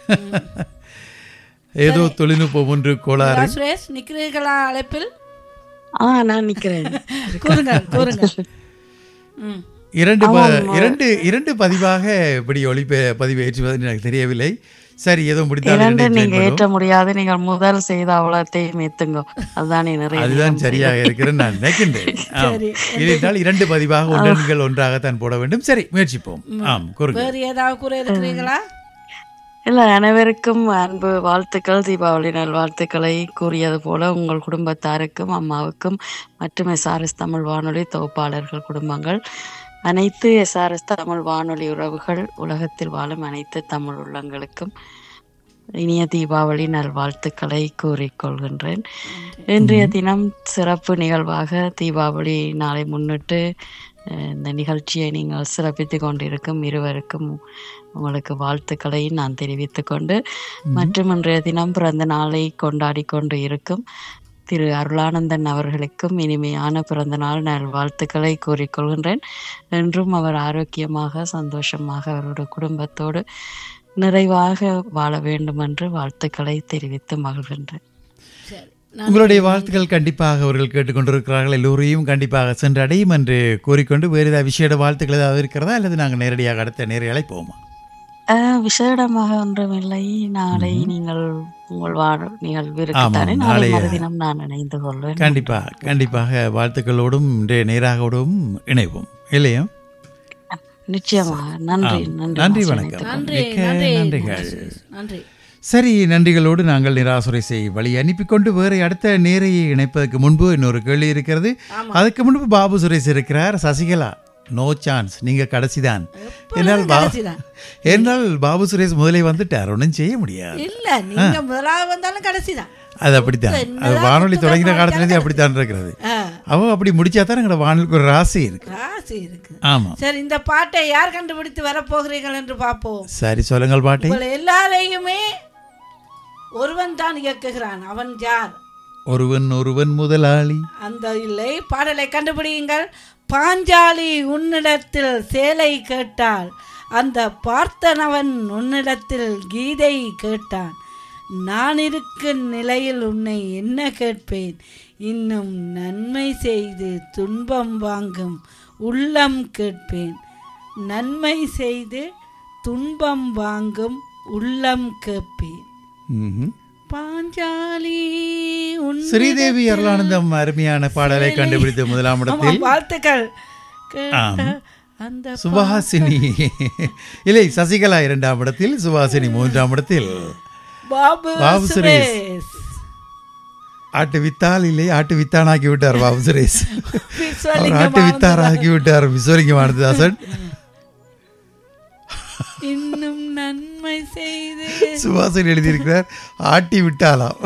ஏதோ தொழில்நுட்பம் ஒன்று கோளாறு சுரேஷ் நிக்கிறீர்களா அழைப்பில் ஆ நான் நிக்கிறேன் கூறுங்கள் கூறுங்கள் ம் இரண்டு ப- இரண்டு இரண்டு பதிவாக இப்படி ஒளிபே பதிவு ஏற்றுவது எனக்கு தெரியவில்லை சரி ஏதோ முடிந்தால் இரண்டு இரண்டையும் நீங்க join ஏற்ற முடியாது நீங்கள் முதல் செய்த அவ்வளோத்தையும் ஏத்துங்க அதுதானே நிறைய அதுதான் சரியாக இருக்கிறேன் நான் நினைக்கின்றேன் ஆம். சரி. இல்லையென்றால் இரண்டு பதிவாக ஒன்றன்கள் ஒன்றாகத்தான் போட வேண்டும் சரி முயற்சிப்போம் ஆம் கூறுங்க வேறு ஏதாவது கூற இருக்கிறீங்களா இல்ல அனைவருக்கும் அன்பு வாழ்த்துக்கள் தீபாவளி நல்வாழ்த்துக்களை கூறியது போல உங்கள் குடும்பத்தாருக்கும் அம்மாவுக்கும் மற்றும் எஸ்ஆர்எஸ் தமிழ் வானொலி தொகுப்பாளர்கள் குடும்பங்கள் அனைத்து எஸ்ஆர்எஸ் தமிழ் வானொலி உறவுகள் உலகத்தில் வாழும் அனைத்து தமிழ் உள்ளங்களுக்கும் இனிய தீபாவளி நல்வாழ்த்துக்களை கூறிக்கொள்கின்றேன் இன்றைய தினம் சிறப்பு நிகழ்வாக தீபாவளி நாளை முன்னிட்டு அஹ், இந்த நிகழ்ச்சியை நீங்கள் சிறப்பித்துக் கொண்டிருக்கும் இருவருக்கும் உங்களுக்கு வாழ்த்துக்களை நான் தெரிவித்துக் கொண்டு மற்றும் இன்றைய தினம் பிறந்த நாளை கொண்டாடி கொண்டு இருக்கும் திரு அருளானந்தன் அவர்களுக்கும் இனிமையான பிறந்த நாள் நல் வாழ்த்துக்களை கூறிக்கொள்கின்றேன் என்றும் அவர் ஆரோக்கியமாக சந்தோஷமாக அவருடைய குடும்பத்தோடு நிறைவாக வாழ வேண்டும் என்று வாழ்த்துக்களை தெரிவித்து மகிழ்கின்றேன் சரி உங்களுடைய வாழ்த்துக்கள் கண்டிப்பாக அவர்கள் கேட்டுக்கொண்டிருக்கிறார்கள் எல்லோரையும் கண்டிப்பாக சென்றடையும் என்று கூறிக்கொண்டு வேறு ஏதாவது விசேட வாழ்த்துக்கள் ஏதாவது இருக்கிறதா அல்லது நாங்கள் நேரடியாக அடுத்த நேரை அழைப்போமா அஹ், விசேடமாக ஒன்றுமில்லை நாளை நீங்கள் உங்கள் வாழ நிகழ்விருக்குத்தானே ஆமாம், நாளை நாளைய- மறுதினம் நான் இணைந்து கொள்வேன் கண்டிப்பாக கண்டிப்பாக வாழ்த்துக்களோடும் இன்றைய நேராகவோடும் இணைவோம் இல்லையா நிச்சயமாக நன்றி ஆம். நன்றி நன்றி மாசு வணக்கம் இணைத்து நன்றி மிக்க நன்றி நன்றிகள் நன்றி சரி நன்றிகளோடு நாங்கள் நிராசுரை செய் வழி அனுப்பிக்கொண்டு வேறு அடுத்த நேரையை இணைப்பதற்கு முன்பு இன்னொரு கேள்வி இருக்கிறது அதுக்கு முன்பு பாபு சுரேஷ் இருக்கிறார் சசிகலா நோ சான்ஸ் நீங்க கடைசிதான் என்னால் பா- கடைசிதான். என்னால் பாபு சுரேஷ் முதலே வந்துட்டார் ஒன்றும் செய்ய முடியாது இல்ல நீங்க முதலாவது வந்தாலும் கடைசிதான் அது அப்படித்தான் அது வானொலி தொடங்கின காலத்துலேருந்து அப்படித்தான் இருக்கிறது ஆ, அவ அப்படி முடிச்சா தான் எங்களோட வானொலிக்கு ஒரு ராசி இருக்கு ராசி இருக்கு ஆமா சரி இந்த பாட்டை யார் கண்டுபிடித்து வரப்போகிறீர்கள் என்று பார்ப்போம் சரி சொல்லுங்கள் பாட்டை உங்கள் எல்லாரையுமே ஒருவன் தான் இயக்குகிறான் அவன் யார் ஒருவன் ஒருவன் முதலாளி அந்த இல்லை பாடலை கண்டுபிடியுங்கள் பாஞ்சாலி உன்னிடத்தில் சேலை கேட்டாள் அந்த பார்த்தனவன் உன்னிடத்தில் கீதை கேட்டான் நான் இருக்கும் நிலையில் உன்னை என்ன கேட்பேன் இன்னும் நன்மை செய்து துன்பம் வாங்கும் உள்ளம் கேட்பேன் நன்மை செய்து துன்பம் வாங்கும் உள்ளம் கேட்பேன் ம்ஹும். பாஞ்சாலி உன் ஸ்ரீதேவி அருளானந்தம் அருமையான பாடலை கண்டுபிடித்த முதலாம் ஆமா, இடத்தில் வாழ்த்துக்கள் கேட்ட ஆம். அந்த சுபாசினி இல்லை சசிகலா இரண்டாம் இடத்தில் சுபாசினி மூன்றாம் இடத்தில் பாபு பாபு சுரேஷ். சுரேஷ் ஆட்டு வித்தால் இல்லை ஆட்டு வித்தானாக்கி விட்டார் பாபு சுரேஷ் அவர் விஸ்வலிங்கம் ஆட்டு வித்தார் ஆக்கி விட்டார் விஸ்வலிங்கம் ஆனந்ததாசன் இன்னும் நன்மை செய்து சுபாசன் எழுதியிருக்கிறார் ஆட்டி விட்டாலாம்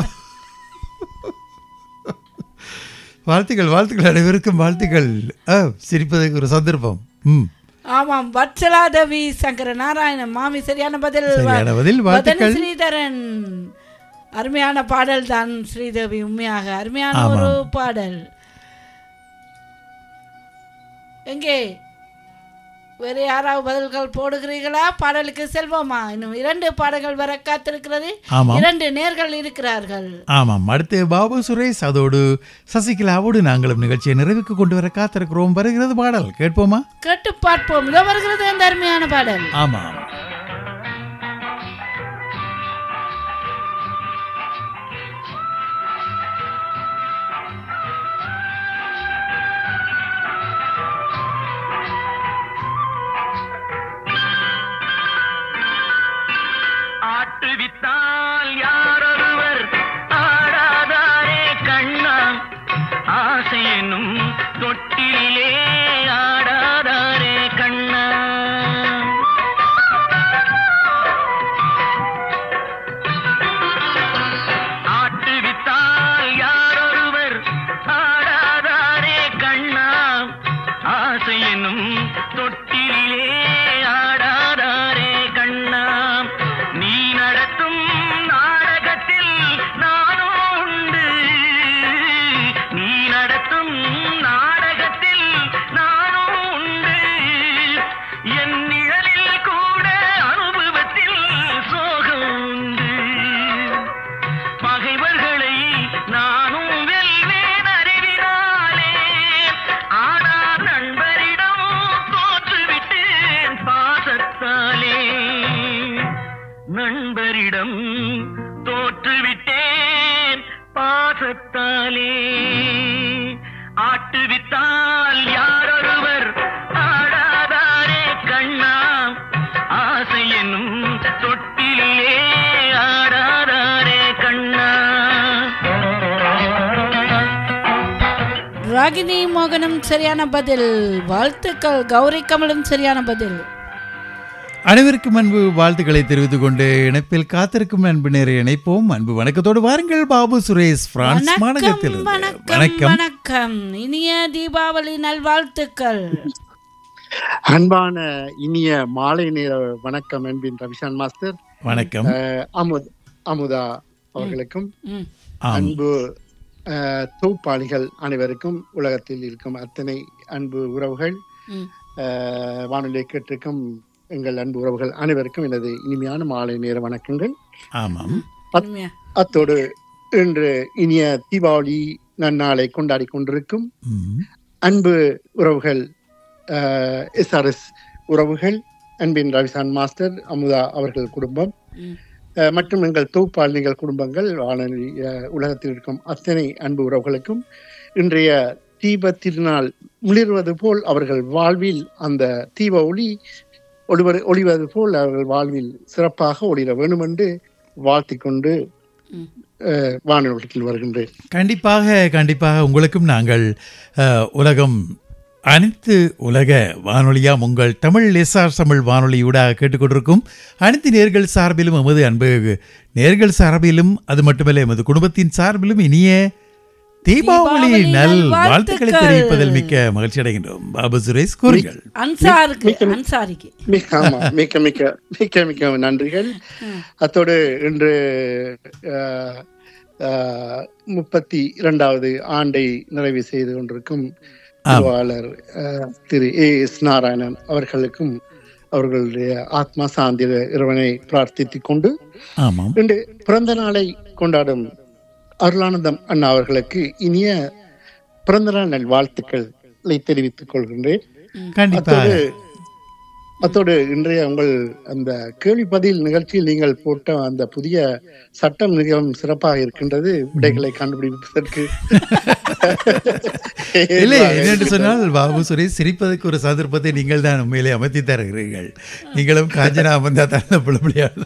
வாழ்த்துக்கள் வாழ்த்துக்கள் அனைவருக்கும் வாழ்த்துக்கள் ஆ, சிரிப்பதற்கு ஒரு சந்தர்ப்பம் ம் ஆமாம் வட்சலாதவி சங்கர நாராயணன் மாமி சரியான பதில் சரியான பதில் வதன வாழ்த்துக்கள் ஸ்ரீதரன் அருமையான பாடல் தான் ஸ்ரீதேவி உண்மையாக அருமையான ஒரு பாடல் எங்கே வேறு யாராவது பதில்கள் போடுகிறீர்களா பாடலுக்கு செல்வோமா இன்னும் இரண்டு பாடல்கள் வர காத்திருக்கிறது ஆமாம் இரண்டு நேர்கள் இருக்கிறார்கள் ஆமாம் அடுத்து பாபு சுரேஷ் அதோடு சசிகலாவோடு நாங்களும் நிகழ்ச்சியை நிறைவுக்கு கொண்டு வர காத்திருக்கிறோம் வருகிறது பாடல் கேட்போமா கேட்டு பார்ப்போம் இதோ வருகிறது அந்த அருமையான பாடல் ஆமாம் ஆட்டுவித்தால் யாரொருவர் ஆடாதாரே கண்ணா ஆசை என்னும் தொட்டிலே ஆடாதாரே கண்ணா ஆட்டுவித்தால் யாரொருவர் ஆடாதாரே கண்ணா ஆசை என்னும் தொட்டிலே ஆடாதாரே கண்ணா நீ நடத்தும் நாடகத்தில் நண்பரிடம் தோற்றுவிட்டேன் பாசத்தாலே ஆட்டுவித்தால் யாரொருவர் ஆடாதாரே கண்ணா ஆசை என்னும் தொட்டிலே ஆடாதாரே கண்ணா ராகினி மோகனும் சரியான பதில் வாழ்த்துக்கள் கௌரி கமலும் சரியான பதில் அனைவருக்கும் அன்பு வாழ்த்துக்களை தெரிவித்துக் கொண்டு இணைப்பில் காத்திருக்கும் அன்பு நேர இணைப்போம் அன்பு வணக்கத்தோடு வாருங்கள் பாபு சுரேஷ் பிரான்ஸ் வணக்கம் மாநகரத்தில் வணக்கம் வணக்கம் வணக்கம் இனிய தீபாவளி நல்வாழ்த்துக்கள் அன்பான இனிய மாலை நேர வணக்கம் என்பின் ரவிஷான் மாஸ்டர் வணக்கம் அஹ், அமுத் அமுதா அவர்களுக்கும் ம், ஆம் அன்பு அஹ், தொகுப்பாளிகள் அனைவருக்கும் உலகத்தில் இருக்கும் அத்தனை அன்பு உறவுகள் ம். அஹ், வானொலியை கேட்டிருக்கும் எங்கள் அன்பு உறவுகள் அனைவருக்கும் எனது இனிமையான மாலை நேர வணக்கங்கள் ஆமாம் இனிமையா. அத்தோடு இன்று இனிய தீபாவளி நன்னாளை கொண்டாடி கொண்டிருக்கும் ம். அன்பு உறவுகள் எஸ்ஆர்எஸ் உறவுகள் அன்பின் ரவிசான் மாஸ்டர் அமுதா அவர்கள் குடும்பம் ம். அஹ், மற்றும் எங்கள் தொகுப்பாளினிகள் குடும்பங்கள் வானொலி அஹ், உலகத்தில் இருக்கும் அத்தனை அன்பு உறவுகளுக்கும் இன்றைய தீப திருநாள் முளிர்வது போல் அவர்கள் வாழ்வில் அந்த தீப ஒளி ஒளிவது ஒளிவது போல் அவர்கள் வாழ்வில் சிறப்பாக ஒளிர வேண்டும் என்று வாழ்த்திக் கொண்டு ம். அஹ், வானொலியில் வருகின்றேன் கண்டிப்பாக கண்டிப்பாக உங்களுக்கும் நாங்கள் அஹ், உலகம் அனைத்து உலக வானொலியாம் உங்கள் தமிழ் எஸ்ஆர் தமிழ் வானொலியூடாக கேட்டுக்கொண்டிருக்கும் அனைத்து நேர்கள் சார்பிலும் எமது அன்பு நேர்கள் சார்பிலும் அது மட்டுமல்ல எமது குடும்பத்தின் சார்பிலும் இனிய தீபாவளி தீபாவளி நல் நல்வாழ்த்துக்கள். வாழ்த்துக்களை தெரிவிப்பதில் மிக்க மகிழ்ச்சி அடைகின்றோம் பாபு சுரேஷ் கூறுங்கள் அன்சாருக்கு அன்சாரிக்கு மிக்க ஆமா மிக்க மிக்க மிக்க மிக்க நன்றிகள் அத்தோடு இன்று அஹ், அஹ், முப்பத்தி இரண்டாவது ஆண்டை நிறைவு செய்து கொண்டிருக்கும் திருவாளர் அஹ், திரு ஏ எஸ் நாராயணன் அவர்களுக்கும் அவர்களுடைய ஆத்மா சாந்தி இறைவனை பிரார்த்தித்துக் கொண்டு ஆமாம் இன்று பிறந்த நாளை கொண்டாடும் அருளானந்தம் அண்ணா அவர்களுக்கு இனிய பிறந்த நாள் நல் வாழ்த்துக்களை தெரிவித்துக் கொள்கின்றேன் கண்டிப்பாக அத்தோடு அத்தோடு இன்றைய உங்கள் அந்த கேள்வி பதில் நிகழ்ச்சியில் நீங்கள் போட்ட அந்த புதிய சட்டம் மிகவும் சிறப்பாக இருக்கின்றது விடைகளை கண்டுபிடிப்பதற்கு இல்லை என்னென்று சொன்னால் பாபு சுரேஷ் சிரிப்பதற்கு ஒரு சந்தர்ப்பத்தை நீங்கள் தான் உண்மையிலே அமைத்தி தருகிறீர்கள் நீங்களும் காஞ்சனா அமர்ந்தா தான் பிள்ளையாடு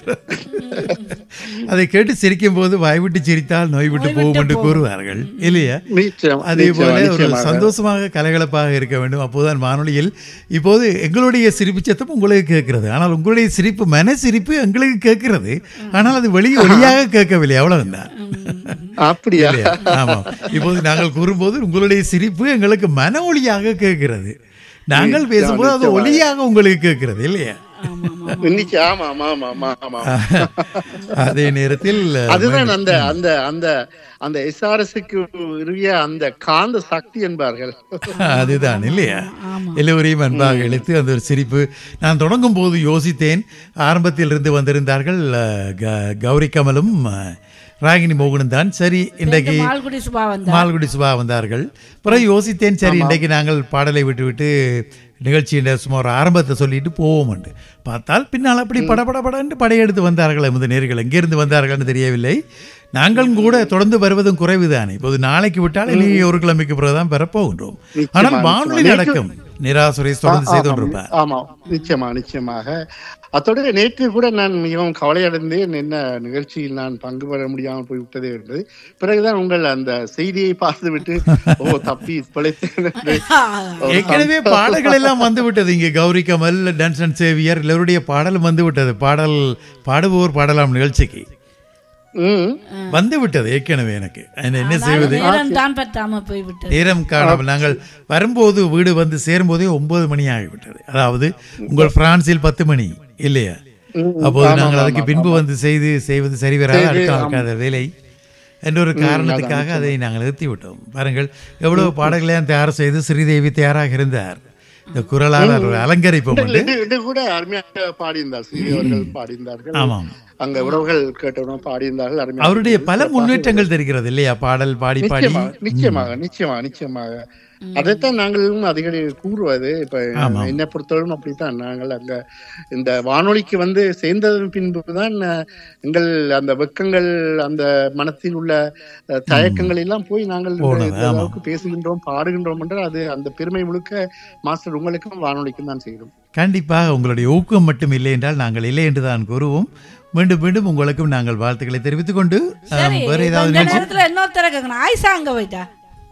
அதை கேட்டு சிரிக்கும் போது வாய்விட்டு சிரித்தால் நோய் விட்டு போகும் என்று கூறுவார்கள் இல்லையா நிச்சயம், அதே போல நிச்சயமா, ஒரு நிச்சயமாக. சந்தோஷமாக கலகலப்பாக இருக்க வேண்டும் அப்போதான் வானொலியில் இப்போது எங்களுடைய சிரிப்பு சத்தம் உங்களுக்கு கேட்கிறது ஆனால் உங்களுடைய சிரிப்பு மன சிரிப்பு எங்களுக்கு கேட்கிறது ஆனால் அது வெளியே ஒளியாக கேட்கவில்லை அவ்வளவுதான் அப்படியா இல்லையா? ஆமாம் இப்போது நாங்கள் கூறும்போது உங்களுடைய சிரிப்பு எங்களுக்கு மன ஒளியாக கேட்கிறது நாங்கள் பேசும்போது அது ஒளியாக உங்களுக்கு கேட்கிறது இல்லையா ஆமா ஆமா நிச்சயம் ஆமா ஆமா ஆமா ஆமா ஆமா அதே நேரத்தில் அதுதான் அந்த அந்த அந்த அந்த எஸ்ஆர்எஸ்க்கு உரிய அந்த காந்த சக்தி என்பார்கள் அதுதான் இல்லையா ஆமா. எல்லோரையும் அன்பாக இழுத்து அந்த ஒரு சிரிப்பு நான் தொடங்கும் போது யோசித்தேன் ஆரம்பத்தில் இருந்து வந்திருந்தார்கள் அஹ், க- கௌரி கமலும் அஹ், ராகினி மோகனும் தான் சரி இன்றைக்கு மால்குடி சுபா வந்தா மால்குடி சுபா வந்தார்கள் பிறகு யோசித்தேன் சரி இன்றைக்கு நாங்கள் பாடலை விட்டு விட்டு நிகழ்ச்சியின் சுமார் ஆரம்பத்தை சொல்லிட்டு போவோம் பார்த்தால் பின்னால் அப்படி படபடபடன்னு படையெடுத்து வந்தார்கள் எமது நேர்கள் எங்கிருந்து வந்தார்கள்னு தெரியவில்லை நாங்களும் கூட தொடர்ந்து வருவதும் குறைவுதானே இப்போது நாளைக்கு விட்டால் இனி ஒரு கிழமைக்கு பிறகுதான் பெறப்போகின்றோம் ஆனால் வானொலி நடக்கும் நிராசுரேஷ் தொடர்ந்து செய்து கொண்டிருப்பார் ஆமா நிச்சயமா நிச்சயமாக அத்தோடு நேற்று கூட நான் மிகவும் கவலையடைந்தேன் என்ன நிகழ்ச்சியில் நான் பங்கு பெற முடியாமல் போய்விட்டது என்பது பிறகுதான் உங்கள் அந்த செய்தியை பார்த்துவிட்டு ஓ தப்பி பிழைத்தேன் என்று ஒரு ஏற்கனவே பாடல்கள் எல்லாம் வந்து விட்டது இங்கே Gowri Kamal dance and Xavier எல்லோருடைய பாடலும் வந்து விட்டது பாடல் பாடுபவர் பாடலாம் நிகழ்ச்சிக்கு ம் வந்து விட்டது ஏற்கனவே எனக்கு என்ன என்ன செய்வது நேரம் தான் பத்தாம போய்விட்டது நேரம் காணாமல் நாங்கள் வரும்போது வீடு வந்து சேரும்போதே ஒன்பது மணி ஆகிவிட்டது அதாவது உங்கள் பிரான்சில் பத்து மணி இல்லையா அப்போது நாங்கள் அதுக்கு பின்பு வந்து செய்து செய்வது சரி வராது அடுத்த நடக்காத வேலை என்ற ஒரு காரணத்துக்காக அதை நாங்கள் நிறுத்தி விட்டோம் பாருங்கள் எவ்வளவு பாடல்களையும் தயார் செய்து ஸ்ரீதேவி தயாராக இருந்தார் இந்த குரலாளர் அலங்கரிப்போம் உண்டு இது இது கூட அருமையாக பாடியிருந்தார் ஸ்ரீ அவர்கள் பாடியிருந்தார்கள் ஆமாம் அங்க உறவுகள் கேட்டவுடன் பாடியிருந்தார்கள் அருமையாக அவருடைய இருந்தது. பல சிறப்பாக முன்னேற்றங்கள் தெரிகிறது இல்லையா பாடல் பாடி பாடி நிச்சயமாக நிச்சயமாக நிச்சயமாக நிச்சயமாக அதைத்தான் நாங்களும் அதிகடி கூறுவது இப்ப ஆமாம். என்னை பொறுத்தவரைக்கும் அப்படித்தான் நாங்கள் அங்க இந்த வானொலிக்கு வந்து சேர்ந்ததன் பின்புதான் அஹ், எங்கள் அந்த வெக்கங்கள் அந்த மனத்தில் உள்ள அஹ், தயக்கங்கள் எல்லாம் போய் நாங்கள் இந்த- போனது, இந்த ஆமாம். அளவுக்கு பேசுகின்றோம் பாடுகின்றோம் என்றால் அது அந்த பெருமை முழுக்க மாஸ்டர் உங்களுக்கும் வானொலிக்கும் தான் செய்கிறோம் கண்டிப்பாக உங்களுடைய ஊக்கம் மட்டும் இல்லை என்றால் நாங்கள் இல்லை என்று தான் கூறுவோம் மீண்டும் மீண்டும் உங்களுக்கும் நாங்கள் வாழ்த்துக்களை தெரிவித்துக் கொண்டு சரி ஆம், வேறு இப்ப ஏதாவது இந்த நிகழ்ச்சி? நேரத்துல இன்னொருத்தர கேட்கணும் ஆயிஷா அங்க போயிட்டா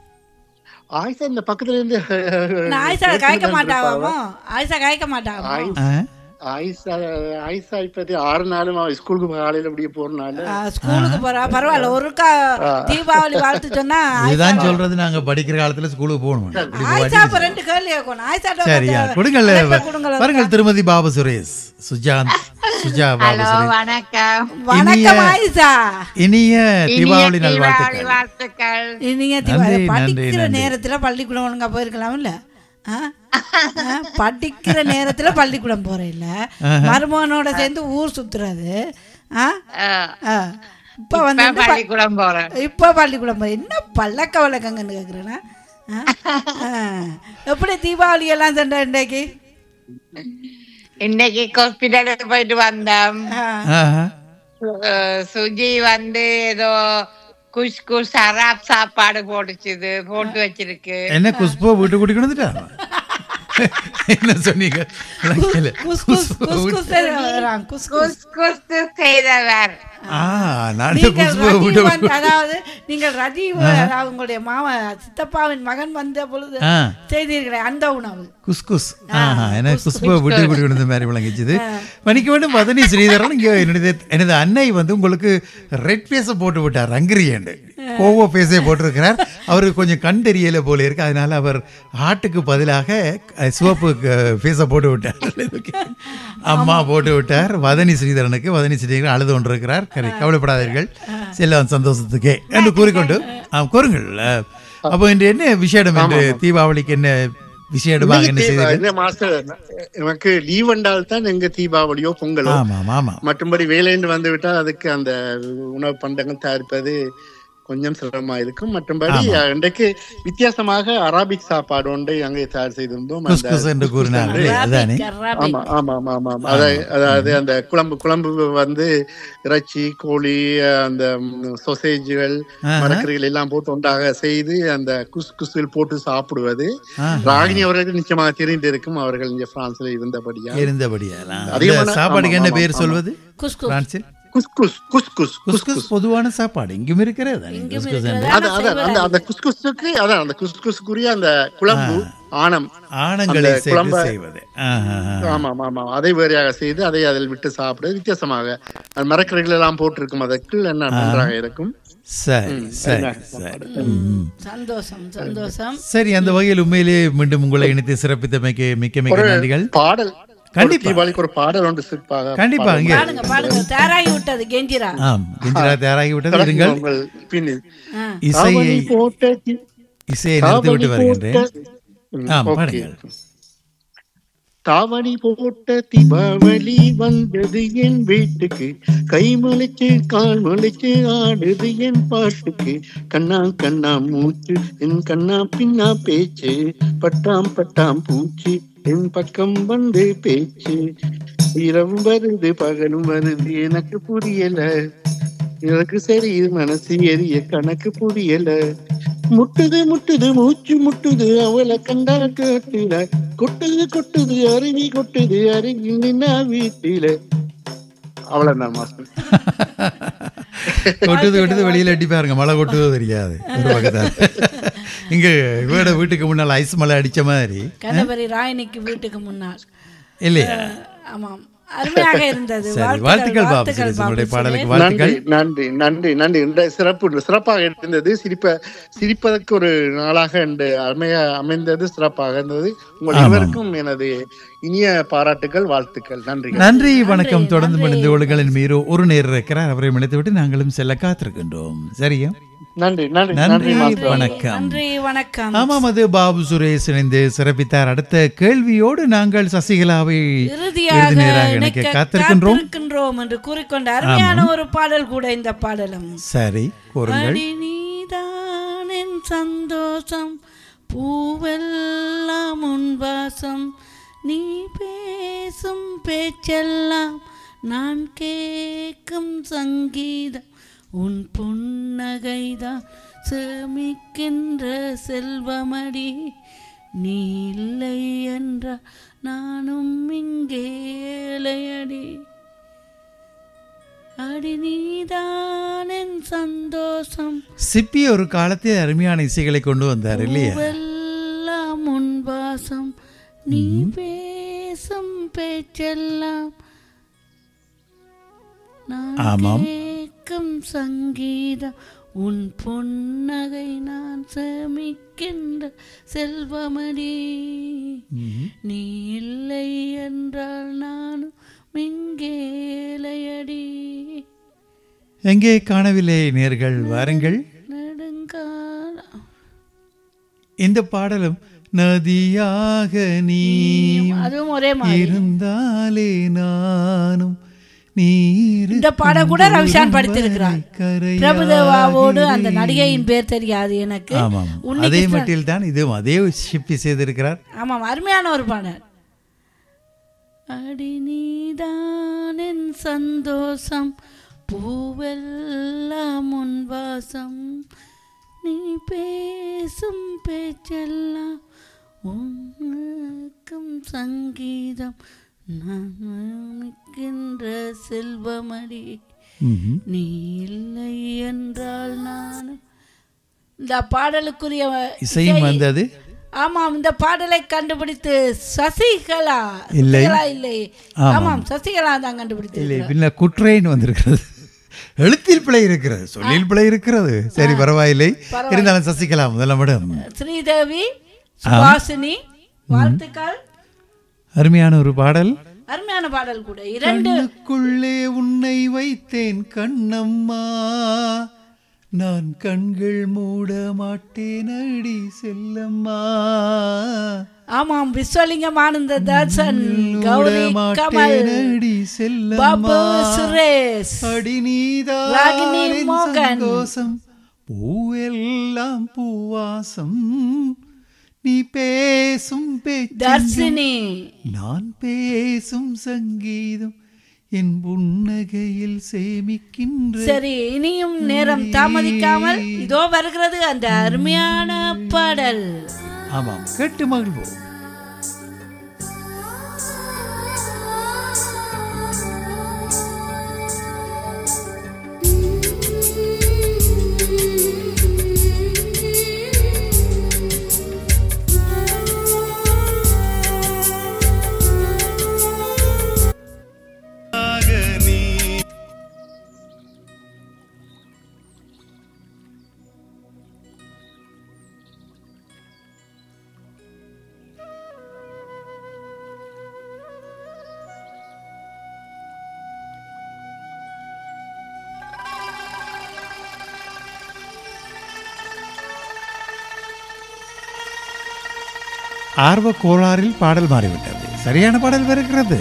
ஆயிஷா இந்த பக்கத்துல இருந்து நான் ஆயிஷா காய்க்க மாட்டாவாமோ ஆயிஷா காய்க்க மாட்டாவாமோ ஆயி- ஆ? ஆயிஷா ஆயிஷா இப்பத்தி ஆறு நாளும் அவன் ஸ்கூலுக்கு காலையில அப்படியே போறனால ஆ, ஸ்கூலுக்கு போறா பரவாயில்ல ஒருக்கா தீபாவளி வாழ்த்து சொன்னா இதுதான் சொல்றது நாங்க படிக்கிற காலத்துல ஸ்கூலுக்கு போகணும் இப்படி ஆயிஷா இப்ப ரெண்டு கேள்வி கேட்கணும் ஆயிஷா சரியா கொடுங்கள் பாருங்கள் திருமதி பாபு சுரேஷ் சுஜாந்த் சுஜா பாபு ஹலோ சுரேஷ் வணக்கம் வணக்கம் ஆயிஷா இனிய இனிய தீபாவளி தீபாவளி நல்வாழ்த்துக்கள் வாழ்த்துக்கள் நீங்க நன்றி, தீபாவளி நன்றி, படிக்கிற நன்றி. நேரத்துல பள்ளிக்கூடம் ஒழுங்கா போயிருக்கலாம் இல்ல ஆ? ஆ, படிக்கிற நேரத்துல பள்ளிக்கூடம் போற இல்ல மருமகனோட சேர்ந்து ஊர் சுத்துறது ஆ? அஹ், ஆ. இப்ப வந்து இப்ப பள்ளிக்கூடம் போறேன் இப்ப பள்ளிக்கூடம் போற என்ன பழக்க வழக்கங்கன்னு கேக்குறேன்னா ஆ? ஆ. எப்படி தீபாவளி எல்லாம் சென்ற இன்றைக்கு இன்னைக்கு ஹாஸ்பிட்டலுக்கு போயிட்டு வந்தோம் ஆ. ஆஹா. அஹ், சுஜி வந்து ஏதோ குஷ் குஷ் சராப் சாப்பாடு போட்டுச்சுது போட்டு வச்சிருக்கு என்ன குஷ்பு வீட்டு கூட்டி வந்துட்டா என்ன சொன்னீங்க விளங்கல. குஸ் குஸ் குஷ்பு குஸ் வீட்டு- குஸ் செய்றான். குஸ் குஸ் குஸ் குஸ் செய்தவர் ஆ நான் இந்த நீங்கள் குஷ்பு ரஜீவ் வீட்டு வந்து- அதாவது நீங்கள் ரஜீவ் அதாவது உங்களுடைய மாமா சித்தப்பாவின் மகன் வந்த பொழுது ஆ செய்தீர்களே அந்த உணவு குஸ்குஸ் ஆஹா எனக்கு குஸ்புவை விட்டு விட்டு விழுந்த மாதிரி விளங்கிச்சுது மன்னிக்க வேண்டும் மதனி ஸ்ரீதரன் இங்கே என்னுடைய எனது அன்னை வந்து உங்களுக்கு ரெட் ஃபேஸை போட்டு விட்டார் அங்கிரியண்டு கோவோ ஃபேஸை போட்டிருக்கிறார் அவருக்கு கொஞ்சம் கண் தெரியல போல இருக்கு அதனால அவர் ஹார்ட்டுக்கு பதிலாக அஹ், சிவப்பு ஃபேஸை போட்டு விட்டார் அம்மா போட்டு விட்டார் வதனி ஸ்ரீதரனுக்கு வதனி ஸ்ரீதரன் அழுது கொண்டிருக்கிறார் கரை கவலைப்படாதீர்கள் செல்லம் சந்தோஷத்துக்கே என்று கூறிக்கொண்டு ஆ, கூறுங்கள் அஹ், அப்போ இன்று என்ன விசேடம் என்று தீபாவளிக்கு என்ன விசேடமாக என்ன செய்தீர்கள் இந்த மாஸ்டர் எனக்கு லீவ் என்றால் தான் எங்க தீபாவளியோ பொங்கலோ ஆமாம் ஆமாம் மற்றும்படி வேலைன்னு வந்து விட்டால் அதுக்கு அந்த உணவு பண்டங்கள் தயாரிப்பது கொஞ்சம் சிரமமா இருக்கும் மற்றும்படி இன்றைக்கு வித்தியாசமாக அராபிக் சாப்பாடு ஒன்றை அங்கே தயார் செய்திருந்தோம் அந்த குஸ்குஸ் என்று கூறினார்களே அதானே ஆமா ஆமா ஆமா ஆமா ஆமா அதை- அதாவது அந்த குழம்பு குழம்பு வந்து இறைச்சி கோழி அந்த சொசேஜ்கள் மரக்கறிகள் எல்லாம் போட்டு ஒன்றாக செய்து அந்த குஸ் குஸ்வில் போட்டு சாப்பிடுவது ராகினி அவர்களுக்கு நிச்சயமாக தெரிந்திருக்கும் அவர்கள் இங்க பிரான்ஸ்ல இருந்தபடியா இருந்தபடியால் அந்த அதிகமான- சாப்பாடுக்கு ஆமா, என்ன ஆமா, பேர் ஆமா. சொல்வது குஸ் குஸ் பிரான்சில் குஸ்குஸ் குஸ்குஸ் குஸ்குஸ் பொதுவான சாப்பாடு இங்கும் இருக்கிறது தானே இங்கும் குஸ்குஸ் என்று. இருக்கிறது. அது அதான் அந்த அந்த குஸ்குஸுக்கு அதான் அந்த குஸ்குஸுக்குரிய அந்த குழம்பு ஆணம் ஆணங்களை அந்த சேர்த்து குழம்ப- செய்வது ஆஹா. ஆமா ஆமா ஆமா அதை வேறையாக செய்து அதை அதில் விட்டு சாப்பிடுறது வித்தியாசமாக அந்த மரக்கறிகள் எல்லாம் போட்டிருக்கும் அதற்கு என்ன நன்றாக இருக்கும் சரி சரி சரி ம். சந்தோஷம் சந்தோஷம் சரி அந்த வகையில் உண்மையிலேயே மீண்டும் உங்களை இணைத்து சிறப்பித்தமைக்கு மிக்க மிக்க நன்றிகள் பாடல் கண்டிப்பா. ஒரு தீபாவளிக்கு ஒரு பாடல் ஒன்று சிறப்பாக கண்டிப்பா இங்கே பாடுங்க பாடுங்க தயாராகி விட்டது கெஞ்சிரா ஆம் கிஞ்சிரா தயாராகி விட்டது பாடல் இருங்கள் உங்கள் பின்னில் ஆ. இசையை காவடி போட்ட தி- இசையை நிறுத்திவிட்டு காவடி வருகின்றேன் போட்ட- ம், ஆம் ஓகே. பாடுங்கள் தாவணி போட்ட தீபாவளி வந்தது என் வீட்டுக்கு கை முளைச்சு கால் முளைச்சு ஆடுது என் பாட்டுக்கு கண்ணா கண்ணா மூச்சு என் கண்ணா பின்னா பேச்சு பட்டாம் பட்டாம் பூச்சி என் பக்கம் வந்து பேச்சு இரவும் வருது பகலும் வருது எனக்கு புரியல எனக்கு சரி மனசு எரிய கணக்கு புரியல முட்டுது முட்டுது மூச்சு முட்டுது அவளை கண்டா கேட்டுல கொட்டுது கொட்டுது அருவி கொட்டுது அருகி நின்னா வீட்டில அவ்வளவுதான் மாஸ்டர் கொட்டுது கொட்டுது வெளியில அடி பாருங்க மழை கொட்டுதோ தெரியாது ஒரு பக்கத்தால் இங்க வீட வீட்டுக்கு முன்னால் ஐஸ் மழை அடிச்ச மாதிரி கணபதி ராயினிக்கு வீட்டுக்கு முன்னால் இல்லையா ஆமாம் அருமையாக இருந்தது சரி வாழ்த்துக்கள் பாபு சுரேஷ் உங்களுடைய பாடலுக்கு நன்றி வாழ்த்துக்கள் நன்றி நன்றி நன்றி இந்த சிறப்பு சிறப்பாக இருந்தது சிரிப்ப சிரிப்பதற்கு ஒரு நாளாக இந்த அருமையா அமைந்தது சிறப்பாக இருந்தது உங்கள் இருவருக்கும் எனது இனிய பாராட்டுகள் வாழ்த்துக்கள் நன்றி நன்றி வணக்கம் தொடர்ந்து நன்றி. மணிந்து ஒழுகளின் மீறோ ஒரு நேர் இருக்கிறார் அவரை மணித்து விட்டு நாங்களும் செல்ல காத்திருக்கின்றோம் சரியா நன்றி நன்றி நன்றி நன்றி மாஸ்டர் வணக்கம் நன்றி வணக்கம் ஆமாம் அது பாபு சுரேஷ் இணைந்து சிறப்பித்தார் அடுத்த கேள்வியோடு நாங்கள் சசிகலாவை இறுதியாக இறுதி நேராக இணைக்க இணைக்க காத்திருக்கின்றோம் காத்திருக்கின்றோம் என்று கூறிக்கொண்ட அருமையான ஒரு பாடல் கூட இந்த பாடலும் சரி கூறுங்கள் அடி நீதான் என் சந்தோஷம் பூவெல்லாம் உன் வாசம் நீ பேசும் பேச்செல்லாம் நான் கேட்கும் சங்கீதம் உன் புன்னகைதான் சேமிக்கின்ற செல்வமடி நீ இல்லை என்றால் நானும் இங்கே ஏழையடி அடி நீதான் என் சந்தோஷம் சிப்பி ஒரு காலத்தில் அருமையான இசைகளை கொண்டு வந்தார் இல்லையா பூவெல்லாம் உன் வாசம் நீ பேசும் பேச்செல்லாம் நான் ஆமாம். கேட்கும் சங்கீதம் உன் பொன்னகை நான் சேமிக்கின்ற செல்வமடி நீ இல்லை என்றால் நானும் மிங்கேலையடி எங்கே காணவில்லை நேர்கள் வாருங்கள் நெடுங்காலம் இந்த பாடலும் நதியாக நீ அதுவும் ஒரே மாதிரி இருந்தாலே நானும் நீர் இந்த பாடம் கூட ரவிஷான் படித்திருக்கிறார் பிரபுதேவாவோடு அந்த நடிகையின் பேர் தெரியாது எனக்கு ஆமாம் உன்னிகிருஷ்ணன். அதே மட்டில் தான் இதுவும் அதே ஷிப்பி செய்திருக்கிறார் ஆமாம் அருமையான ஒரு பாடல் அடி நீதான் என் சந்தோஷம் பூவெல்லாம் உன் வாசம் நீ பேசும் பேச்செல்லாம் உனக்கும் சங்கீதம் நான் நிற்கின்ற செல்வமடி ம்ஹும். நீ இல்லை என்றால் நானும் இந்த பாடலுக்குரிய இசையும் இசை- வந்தது ஆமாம் இந்த பாடலை கண்டுபிடித்து சசிகலா இல்லை. சசிகலா இல்லை ஆமாம். ஆமாம் சசிகலா தான் கண்டுபிடித்து இல்லை பின்ன குற்றேன்னு வந்திருக்கிறது எழுத்தில் பிழை இருக்கிறது சொல்லில் பிழை இருக்கிறது சரி பரவாயில்லை இருந்தாலும் சசிகலா முதல்ல மேடம் ஸ்ரீதேவி சுபாசினி வாழ்த்துக்கள் அருமையான ஒரு பாடல் அருமையான பாடல் கூட இரண்டு கண்ணுக்குள்ளே உன்னை வைத்தேன் கண்ணம்மா நான் கண்கள் மூட மாட்டேன் அடி செல்லம்மா ஆமாம் விஸ்வலிங்கம் ஆனந்த தர்சன் மூட கௌரி கமல் மாட்டேன் அடி பாபு செல்லம்மா சுரேஷ் அடி ராகினி நீதான் என் மோகன். சந்தோஷம் பூவெல்லாம் பூவாசம் நீ பேசும் பேச்சு தர்சினி நான் பேசும் சங்கீதம் என் புன்னகையில் சேமிக்கின்ற சரி இனியும் நேரம் தாமதிக்காமல் இதோ வருகிறது அந்த அருமையான பாடல் ஆமாம் கேட்டு மகிழ்வோம் ஆர்வ கோளாறில் பாடல் மாறிவிட்டது சரியான பாடல் வருகிறது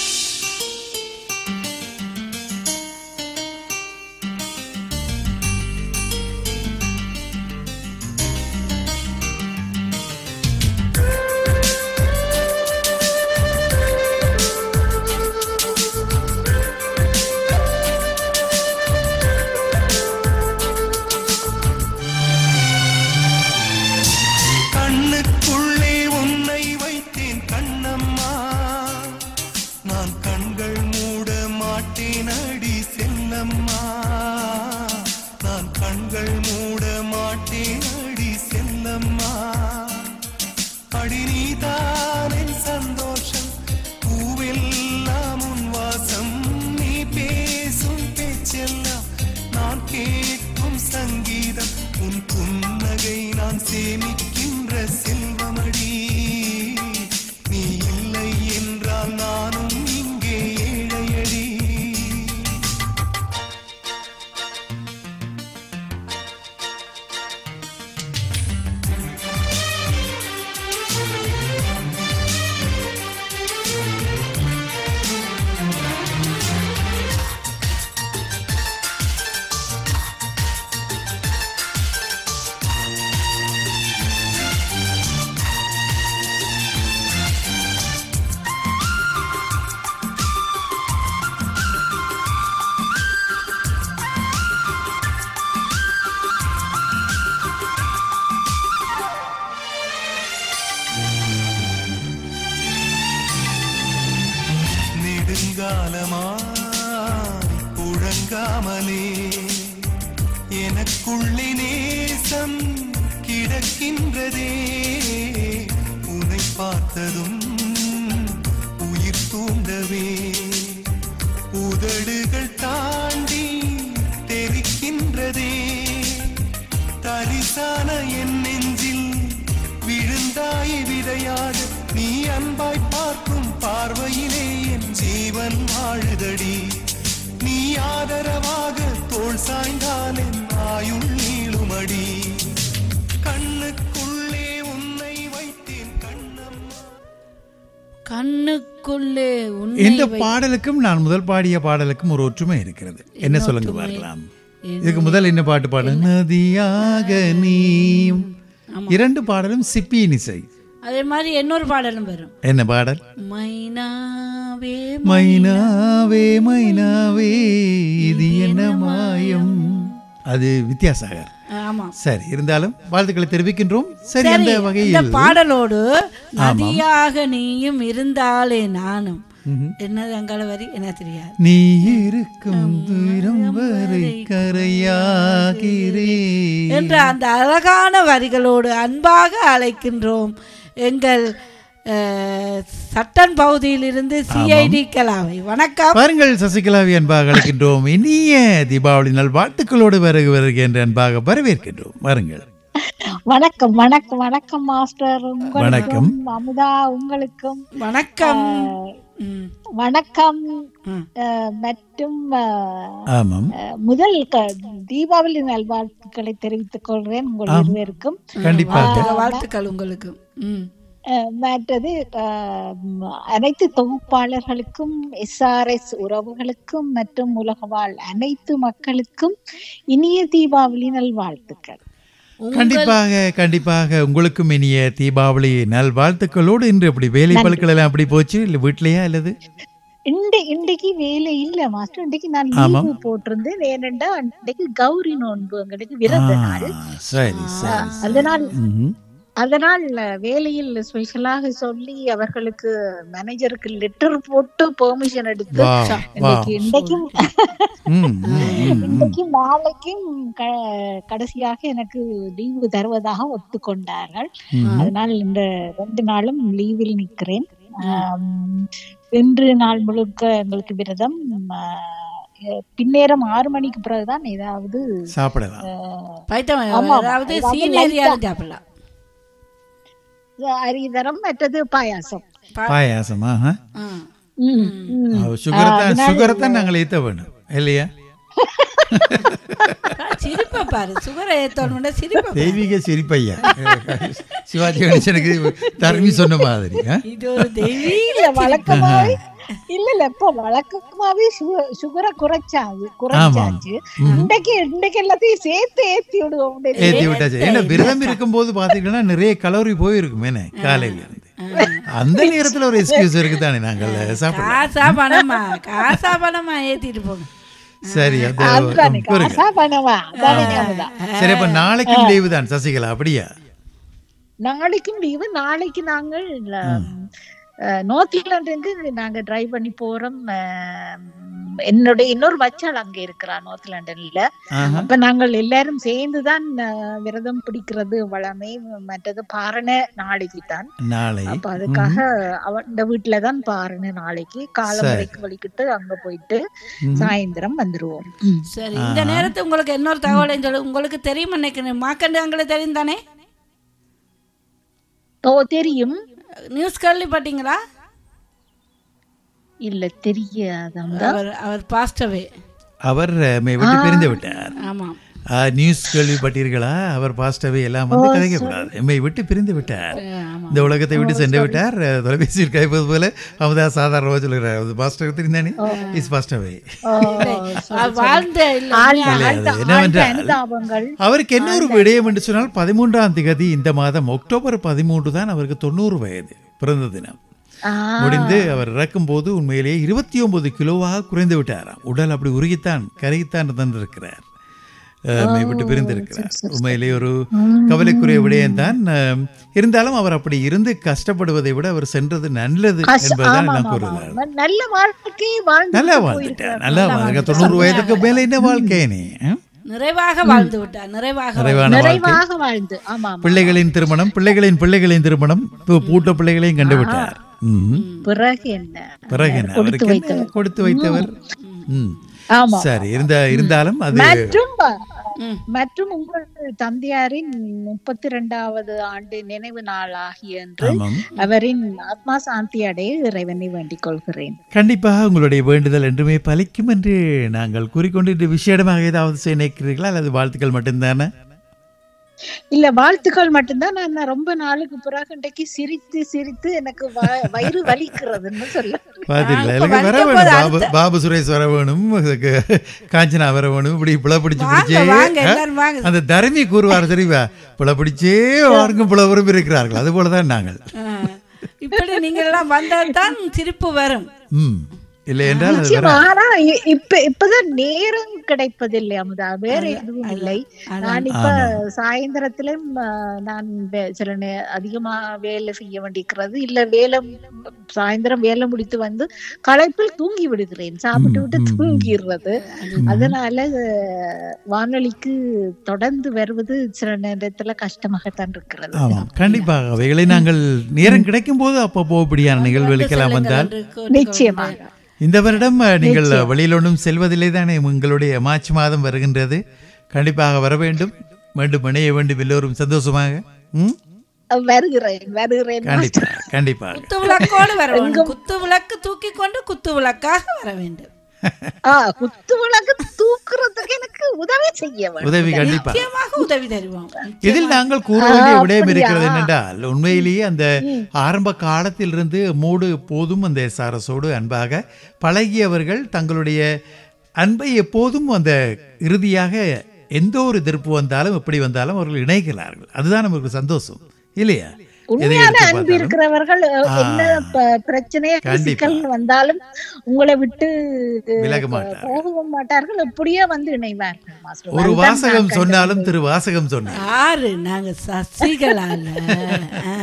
கண்ணுக்குள்ளே உன்னை வைத்தேன் கண்ணம்மா நான் கண்கள் மூட மாட்டேன் அடி செல்லம்மா நான் கண்கள் மூட மாட்டேன் அடி செல்லம்மா அடி நீதான் என் சந்தோஷம் பூவெல்லாம் உன் வாசம் நீ பேசும் பேச்செல்லாம் நான் கேட்கும் சங்கீதம் உன் புன்னகை நான் சேமிக்கின்ற செல்வமடி நீ இல்லை என் சொல்லாமலே எனக்குள்ளே நேசம் கிடக்கின்றதே உன்னை பார்த்ததும் உயிர் தூண்டவே உதடுகள் தாண்டி தெரிக்கின்றதே தரிசான என் நெஞ்சில் விழுந்தாய் விதையாக நீ அன்பாய் பார்க்கும் பார்வையிலே என் ஜீவன் வாழுதடி நீ ஆதரவாக தோள் சாய்ந்தால் என் ஆயுள் நீளுமடி கண்ணுக்குள்ளே உன்னை வைத்தேன் கண்ணம்மா கண்ணுக்குள்ளே இந்த உன்னை பாடலுக்கும் நான் முதல் பாடிய பாடலுக்கும் ஒரு ஒற்றுமை இருக்கிறது என்ன சொல்லுங்க பார்க்கலாம் இதுக்கு முதல் என்ன பாட்டு பாடு நதியாக நீயும் இரண்டு பாடலும் சிப்பியின் இசை அதே மாதிரி இன்னொரு பாடலும் வரும் என்ன பாடல் மைனாவே மைனாவே மைனாவே இது என்ன மாயம் அது வித்யாசாகர் ஆமாம் சரி இருந்தாலும் வாழ்த்துக்களை தெரிவிக்கின்றோம் சரி சரி அந்த இந்த வகையில் பாடலோடு நதியாக நீயும் இருந்தாலே நானும் என்னது அங்கால வரி என்ன தெரியாது நீ இருக்கும் தூரம் வரை கரையாகிறே என்ற அந்த அழகான வரிகளோடு அன்பாக அழைக்கின்றோம் எங்கள் அஹ், சட்டன் பகுதியிலிருந்து சிஐடி கலாவை வணக்கம் பாருங்கள் சசிகலாவை அன்பாக அழைக்கின்றோம் இனிய தீபாவளி நல் வாழ்த்துக்களோடு வருக வருக என்று அன்பாக வரவேற்கின்றோம் வாருங்கள் வணக்கம் வணக்கம் வணக்கம் மாஸ்டர் வணக்கம். உங்களுக்கும் அமுதா உங்களுக்கும் வணக்கம் ம், வணக்கம் ம். அஹ், மற்றும் அஹ், ஆமாம் அஹ், முதல் க- தீபாவளி நல்வாழ்த்துக்களை தெரிவித்துக் கொள்கிறேன் உங்கள் இருவருக்கும் கண்டிப்பாக வாழ்த்துக்கள், வாழ்த்துக்கள் உங்களுக்கு ம் அஹ், மற்றது அஹ், அனைத்து தொகுப்பாளர்களுக்கும் எஸ்ஆர்எஸ் உறவுகளுக்கும் மற்றும் உலக வாழ் அனைத்து மக்களுக்கும் இனிய தீபாவளி நல்வாழ்த்துக்கள் கண்டிப்பாக கண்டிப்பாக உங்களுக்கும் இனிய தீபாவளி நல் வாழ்த்துக்களோடு இன்று அப்படி வேலை பழுக்கள் எல்லாம் அப்படி போச்சு இல்லை வீட்லயா அல்லது இன்று இன்றைக்கு வேலை இல்ல மாஸ்டர் இன்றைக்கு நான் ஆமாம். லீவு போட்டிருந்தேன் ஏனென்றா இன்றைக்கு கௌரி நோன்பு எங்களுக்கு விரத ஆ, நாள் சரி சரி அதனால் ம்ஹும். அதனால் வேலையில் ஸ்பெஷலாக சொல்லி அவர்களுக்கு மேனேஜருக்கு லெட்டர் போட்டு பெர்மிஷன் எடுத்து வா வா இன்னைக்கு இன்றைக்கும் ம், ம், ம், ம். இன்றைக்கும் நாளைக்கும் க- கடைசியாக எனக்கு லீவு தருவதாக ஒத்துக்கொண்டார்கள் அதனால் இந்த ரெண்டு நாளும் லீவில் நிற்கிறேன் ஆம், இன்று நாள் முழுக்க எங்களுக்கு விரதம் ஆ, பின்னேரம் ஆறு மணிக்கு பிறகுதான் ஏதாவது சாப்பிடலாம் பைத்தம் ஆமா, அதாவது அதாவது சீனேரியாலும் சாப்பிடலாம் அரிதரம் மற்றது பாயாசம் பாயாசமா ஆஹா. ஆ. ம், ம். சுகரை தான் சுகரை தான் நாங்கள் ஏற்ற வேணும் இல்லையா சிரிப்பை பாரு சுகரை ஏத்தோன்னு சிரிப்பை பாரு. தெய்வீக சிரிப்பையா சிவாஜி கணேசனுக்கு தர்மி சொன்ன மாதிரி ஆ? இது ஒரு தெய்வீக இல்ல வழக்கமாவே இல்ல இல்ல இப்ப வழக்கமாவே சு- சுகரை குறைச்சாது குறைச்சாச்சு இன்னைக்கு இன்னைக்கு எல்லாத்தையும் சேர்த்து ஏத்தி விடுவோம் ஏத்தி விட்டாச்சு ஏன்னா விரதம் இருக்கும்போது பாத்தீங்கன்னா நிறைய கலோரி போயிருக்கும் என்ன காலையில இருந்து அந்த நேரத்துல ஒரு எக்ஸ்கியூஸ் இருக்கு தானே நாங்கள் சாப்பிடலாம் காசா பணமா காசா பணமா ஏத்திட்டு போங்க சரி அது அதுதானே கூறுங்க காசா பணமா அதானே ஞாபகம். சரி அப்ப நாளைக்கும் லீவு தான் சசிகலா அப்படியா நாளைக்கும் லீவு நாளைக்கு நாங்கள் நார்த் இங்கிலாந்துக்கு நாங்க டிரைவ் பண்ணி போறோம் அஹ், என்னுடைய இன்னொரு மச்சாள் அங்க இருக்கிறா நார்த் லண்டன்ல ஆஹா. அப்ப நாங்கள் எல்லாரும் சேர்ந்துதான் அஹ், விரதம் பிடிக்கிறது வளமை மற்றது பாரணை நாளைக்கு தான் நாளை அப்ப அதுக்காக அவன் இந்த வீட்டுல தான் பாருங்க நாளைக்கு காலமரைக்கு வலிக்கிட்டு அங்க போயிட்டு சாயந்தரம் வந்துருவோம் சரி இந்த நேரத்து உங்களுக்கு இன்னொரு தகவலையும் சொல்லு உங்களுக்கு தெரியும் நினைக்கிறேன் மாக்கண்டு அங்களுக்கு தெரியும் தானே ஓ தெரியும் நியூஸ் கேள்விப்பட்டீங்களா இல்ல தெரியாதான் அவர் அவர் பாஸ்டவே அவர் மே விட்டு பிரிந்து விட்டார் ஆமாம் ஆ, நியூஸ் கேள்விப்பட்டீர்களா அவர் பாஸ்டவே எல்லாம் வந்து கதைக்க கூடாது எம்மை விட்டு பிரிந்து விட்டார் ஆமாம் இந்த உலகத்தை விட்டு சென்று விட்டார் அஹ், தொலைபேசியில் கைப்பது போல அவதா சாதாரணமாக சொல்லுகிறார் அது பாஸ்டர் தெரிந்தானே இஸ் பாஸ்டவே அவர் வாழ்ந்த இல்ல இல்லை, அது என்னவென்றால் அனுதாபங்கள் அவருக்கு என்ன ஒரு விடயம் என்று சொன்னால் பதிமூன்றாம் திகதி இந்த மாதம் அக்டோபர் பதிமூன்று தான் அவருக்கு தொண்ணூறு வயது பிறந்த தினம் ஆ, முடிந்து அவர் இறக்கும் போது உண்மையிலேயே இருபத்தி ஒன்பது கிலோவாக குறைந்து விட்டாராம் உடல் அப்படி உருகித்தான் கருகித்தான் தந்திருக்கிறார் அஹ், மை விட்டு பிரிந்திருக்கிறார் உண்மையிலே ஒரு கவலைக்குரிய விடயம்தான் அஹ், இருந்தாலும் அவர் அப்படி இருந்து கஷ்டப்படுவதை விட அவர் சென்றது நல்லது கஷ்ட- என்பதுதான் ஆமா, நான் ஆமா, கூறுகிறார் ஆமா. நல்ல வாழ்க்கையை வாழ்ந்து நல்லா வாழ்ந்துட்டேன் நல்லா வாழ்க்கை தொண்ணூறு வயதுக்கு மேல என்ன வாழ்க்கை நீ ம்? நிறைவாக வாழ்ந்து விட்டார் நிறைவாக நிறைவான வாழ்க்கை நிறைவாக வாழ்ந்து ஆமா ஆமா. பிள்ளைகளின் திருமணம் பிள்ளைகளின் பிள்ளைகளின் திருமணம் பூ- பூட்ட பிள்ளைகளையும் கண்டு விட்டார் ம். பிறகு என்ன பிறகு என்ன அவருக்கு என்ன கொடுத்து வைத்தவர் ம். ஆமா சரி இருந்த இருந்தாலும் அது மற்றும் மற்றும் உங்கள் தந்தையாரின் முப்பத்தி இரண்டாவது ஆண்டு நினைவு நாள் ஆகிய அன்று ஆமாம் அவரின் ஆத்மா சாந்தி அடைய இறைவனை வேண்டிக் கொள்கிறேன் கண்டிப்பாக உங்களுடைய வேண்டுதல் என்றுமே பலிக்கும் என்று நாங்கள் கூறிக்கொண்டு இந்த விஷயமாக ஏதாவது செய்ய நினைக்கிறீர்களா அல்லது வாழ்த்துக்கள் மட்டும்தானே இல்ல வாழ்த்துக்கள் மட்டும்தான் நான் ரொம்ப நாளுக்கு பிறகு இன்றைக்கு சிரித்து சிரித்து எனக்கு வ- வயிறு வலிக்கிறதுன்னு சொல்ல பாத்தீங்களா இப்ப எனக்கு வர வந்த வேணும் போது பாபு பாபு சுரேஷ் வர வேணும் அதுக்கு காஞ்சனா வர வேணும் இப்படி புல பிடிச்சு வாங்க பிடிச்சே வாங்க எல்லாரும் வாங்க அந்த தரணி கூறுவார் தெரியுமா புல பிடிச்சே வாருங்க புலவரும் இருக்கிறார்கள் அது போலதான் நாங்கள் ஆ. இப்படி நீங்கள் எல்லாம் வந்தால் தான் சிரிப்பு வரும் ம் இல்லை என்றால் அது நிச்சயமா. வராது. ஆனா இ- இப்ப இப்பதான் நேரம் கிடைப்பதில்லை அமுதா வேற எதுவும் இல்லை நான் இப்ப சாயந்தரத்திலும் ஆ, நான் வே- சில நே- அதிகமா வேலை செய்ய வேண்டியிருக்கிறது இல்ல வேலை சாயந்தரம் வேலை முடித்து வந்து களைப்பில் தூங்கி விடுகிறேன் சாப்பிட்டு விட்டு தூங்கிடுறது அதனால அஹ், வானொலிக்கு தொடர்ந்து வருவது சில நேரத்துல கஷ்டமாகத்தான் இருக்கிறது ஆமாம் கண்டிப்பாக அவைகளை நாங்கள் நேரம் கிடைக்கும் போது அப்பப்போ இப்படியான நிகழ்வுகளுக்கெல்லாம் வந்தால் என்று கூறிக்கொண்டு- நிச்சயமாக இந்த வருடம் அஹ், நீங்கள் வெளியில் ஒன்றும் செல்வதில்லை தானே உங்களுடைய மார்ச் மாதம் வருகின்றது கண்டிப்பாக வர வேண்டும் மீண்டும் இணைய வேண்டும் எல்லோரும் சந்தோஷமாக ம் வருகிறேன் வருகிறேன் கண்டிப்பாக கண்டிப்பாக குத்து விளக்கோடு வர வேண்டும் குத்து விளக்கு தூக்கி கொண்டு குத்து விளக்காக வர வேண்டும் ஆ குத்து விளக்கு தூக்குறதுக்கு எனக்கு உதவி செய்ய வேண்டும் உதவி கண்டிப்பாக நிச்சயமாக உதவி தருவோம் இதில் நாங்கள் கூற வேண்டிய விடயம் இருக்கிறது என்னென்றால் உண்மையிலேயே அந்த ஆரம்ப காலத்திலிருந்து மூடு எப்போதும் அந்த எஸ்ஆர்எஸோடு அன்பாக பழகியவர்கள் தங்களுடைய அன்பை எப்போதும் அந்த இறுதியாக எந்த ஒரு எதிர்ப்பு வந்தாலும் எப்படி வந்தாலும் அவர்கள் இணைகிறார்கள் அதுதான் நமக்கு சந்தோஷம் இல்லையா எதை உண்மையான எடுத்து அன்பு பார்த்தாலும் இருக்கிறவர்கள் அஹ், என்ன ப- பிரச்சனை கண்டிப்பா. சிக்கல் வந்தாலும் உங்களை விட்டு விலக மாட்டார் போகவும் மாட்டார்கள் எப்படியே வந்து இணைவார்கள் மாஸ்டர். ஒரு அதுதான் வாசகம் நான் சொன்னாலும் திரு வாசகம் சொன்னார் யாரு நாங்க சசிகலால ஆ.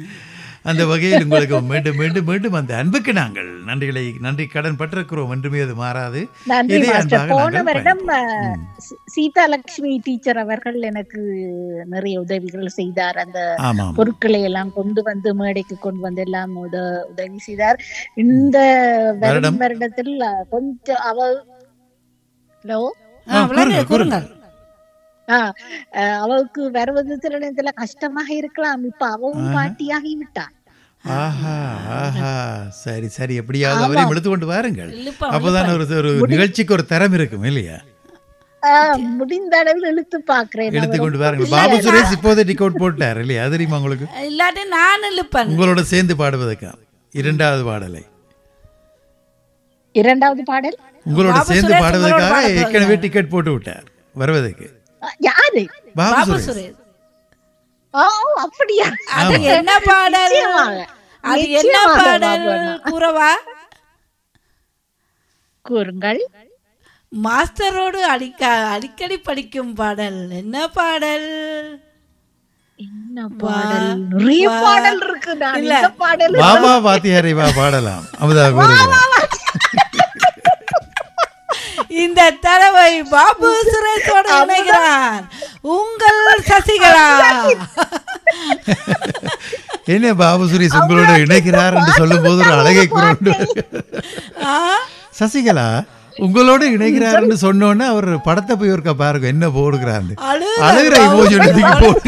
அந்த வகையில் உங்களுக்கு மீண்டும் மீண்டும் மீண்டும் அந்த அன்புக்கு நாங்கள் நன்றிகளை நன்றி கடன் பட்டிருக்கிறோம் என்றுமே அது மாறாது நன்றி இதே மாஸ்டர் அன்பாக போன நாங்கள் வருடம் பயணிப்போம். அஹ், சீ- சீதா லட்சுமி டீச்சர் அவர்கள் எனக்கு நிறைய உதவிகள் செய்தார் அந்த ஆமாம் பொருட்களை எல்லாம் கொண்டு வந்து மேடைக்கு கொண்டு வந்து எல்லாம் உத உதவி செய்தார் இந்த வருடம்? வரும் வருடத்தில் அஹ், கொஞ்சம் அவ ஹலோ ஆ, விளங்கு, கூறுங்கள் ஆ, அஹ், அவளுக்கு வருவது சில நேரத்துல கஷ்டமாக இருக்கலாம் இப்ப அவவும் பாட்டியாகி விட்டார் ஆஹா ஆஹா சரி சரி எப்படியாவது அவரையும் எடுத்து கொண்டு வாருங்கள் இழுப்பா, அப்போதான் ஒரு ஒரு நிகழ்ச்சிக்கு ஒரு தரம் இருக்கும் இல்லையா ஆஹ், முடிந்த அளவில் இழுத்து பாக்குறேன் எடுத்து கொண்டு வாருங்கள் பாபு சுரேஷ் இப்போதே டிக்கவுட் போட்டார் இல்லையா அது தெரியுமா உங்களுக்கு இல்லாட்டி நான் இழுப்பேன் உங்களோட சேர்ந்து பாடுவதற்கா இரண்டாவது பாடலை இரண்டாவது பாடல் உங்களோட பாபு சேர்ந்து சுரேஷ் பாடுவதற்காக உங்களோட பாட ஏற்கனவே டிக்கெட் போட்டு விட்டார் வருவதற்கு அஹ், யாரு பாபு பாபு சுரேஷ் சுரேஷ் ஆ, அப்படியா அது என்ன பாடல் நிச்சயமாக. அது என்ன நிச்சயமாக பாடல் பாபு அண்ணா. கூறவா கூறுங்கள் மாஸ்டரோடு அடிக்க அடிக்கடி படிக்கும் பாடல் என்ன பாடல் என்ன பாடல் நிறைய பாடல் இருக்கு நான் இல்ல. இந்த பாடல் பாபா வாத்தியாரை வா பாடலாம் அமுதா கூறுகிறார் இந்த தடவை பாபு சுரேஷோடு இணைகிறார் உங்கள் சசிகலா என்ன பாபு சுரேஷ் உங்களோட இணைக்கிறார் என்று சொல்லும் போது ஒரு அழகை கூறண்டு ஆ? சசிகலா உங்களோட இணைக்கிறார் என்று சொன்னோன்னே அவர் படத்தை போய் ஒருக்கா பாருங்க என்ன போடுகிறாரு அழுகுற அழுகிற இமோஜி எடுத்துக்கு போட்டு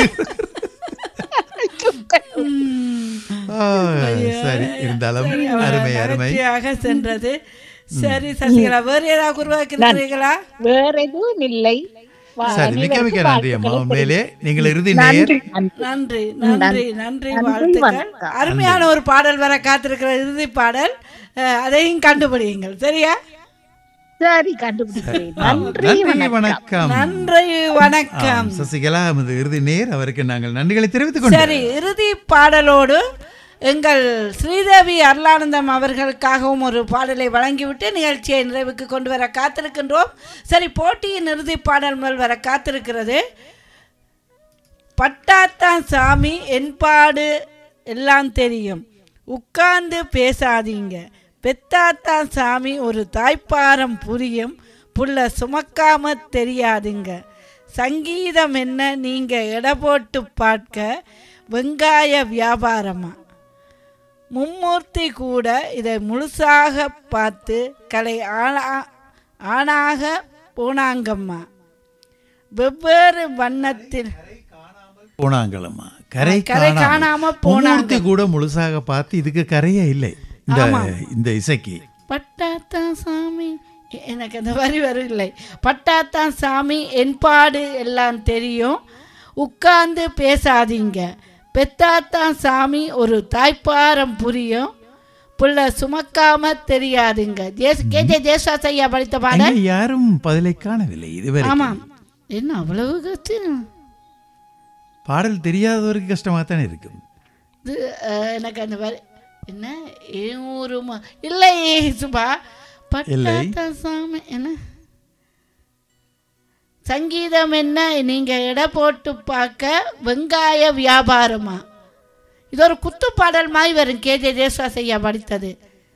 ஆ, சரி இருந்தாலும் அருமை அருமை நகைச்சுவையாக சென்றது சரி சசிகலா வேறு ஏதாவது உருவாக்குறீங்களா வேற எதுவும் இல்லை வா- சரி மிக்க மிக்க அனைவருக்கும் நன்றி அம்மா வாழ்த்துக்களை உண்மையிலே நீங்கள் இறுதி நன்றி நேர் நன்றி. நன்றி நன்றி நன்றி வாழ்த்துக்கள் வணக்கம். அருமையான ஒரு பாடல் வர காத்திருக்கிற இறுதி பாடல் அஹ், அதையும் கண்டுபிடியுங்கள் சரியா சரி கண்டுபிடிக்கிறேன் நன்றி நன்றி வணக்கம் நன்றி வணக்கம் ஆம், சசிகலா நமது இறுதி நேர் அவருக்கு நாங்கள் நன்றிகளை தெரிவித்துக் கொண்டோம் சரி இறுதி பாடலோடு எங்கள் ஸ்ரீதேவி அருளானந்தம் அவர்களுக்காகவும் ஒரு பாடலை வழங்கிவிட்டு நிகழ்ச்சியை நிறைவுக்கு கொண்டு வர காத்திருக்கின்றோம் சரி போட்டியின் இறுதிப் பாடல் முதல் வர காத்திருக்கிறது பட்டாத்தான் சாமி என்பாடு எல்லாம் தெரியும் உட்கார்ந்து பேசாதீங்க பெத்தாத்தான் சாமி ஒரு தாய்ப்பாரம் புரியும் புள்ள சுமக்காம தெரியாதுங்க சங்கீதம் என்ன நீங்க எடை போட்டு பார்க்க வெங்காய வியாபாரமா மும்மூர்த்தி கூட இதை முழுசாக பார்த்து கலை ஆனா ஆணாக போனாங்கம்மா வெவ்வேறு வண்ணத்தில் போனாங்களம்மா கரை கரை காணாம காணாம போனாங்க. மும்மூர்த்தி கூட முழுசாக பார்த்து இதுக்கு கரையே இல்லை இந்த இந்த இசைக்கு பட்டாத்தான் சாமி எ- எனக்கு அந்த வரி வரவில்லை பட்டாத்தான் சாமி என்பாடு எல்லாம் தெரியும் உட்கார்ந்து பேசாதீங்க பெத்தாத்தான் சாமி ஒரு தாய்ப்பாரம் புரியும் புள்ள சுமக்காம தெரியாதுங்க ஜேஸ் கே ஜே ஜேசுவாஸ் ஐயா படித்த பாடல் எங்க யாரும் பதிலை காணவில்லை இதுவரை ஆமாம் என்ன அவ்வளவு கஷ்டம் பாடல் தெரியாதவருக்கு கஷ்டமா தானே இருக்கும் இது அஹ், எனக்கு அந்த வரி என்ன ஏன் ஒரு ம- இல்லை சுபா இல்லை. பட்டாத்தா சாமி என்ன சங்கீதம் என்ன நீங்க எடை போட்டு பார்க்க வெங்காய வியாபாரமா இது ஒரு குத்து பாடல் மாதிரி வரும் கே ஜே ஜேசுவாஸ் ஐயா படித்தது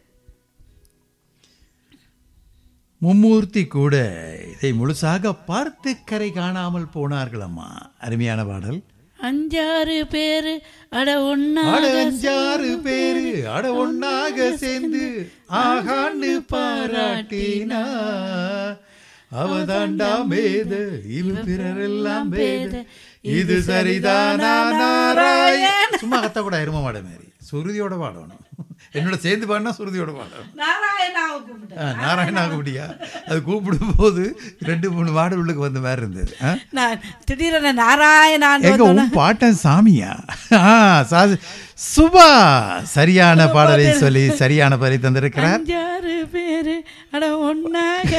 மும்மூர்த்தி கூட இதை முழுசாக பார்த்து கரை காணாமல் போனார்கள் அம்மா அருமையான பாடல் அஞ்சாறு பேரு அட ஒன்னா அட அஞ்சாறு பேரு அட ஒன்னாக சேர்ந்து ஆகாண்டு பாராட்டினா அவதாண்டா மேத இவ பிறரெல்லாம் பேத இது சரிதானா நாராயண் சும்மா கத்த கூட இரும மாட மாதிரி சுருதியோட பாடணும் என்னோட சேர்ந்து பாடினா சுருதியோட பாடணும் நாராயணாவை கூப்பிட்டு ஆ, நாராயணா கூப்பிட்டியா அது கூப்பிடும் போது ரெண்டு மூணு வார்டு உள்ளுக்கு வந்த மாதிரி இருந்தது ஆ? நான் திடீரென நாராயணான்னு எங்க வந்தோன்னே, உன் பாட்டன் சாமியா ஆ, சா- சுபா சரியான பாடலை சொல்லி சரியான பதிலை தந்திருக்கிறார் அஞ்சாறு பேரு அட ஒன்னாக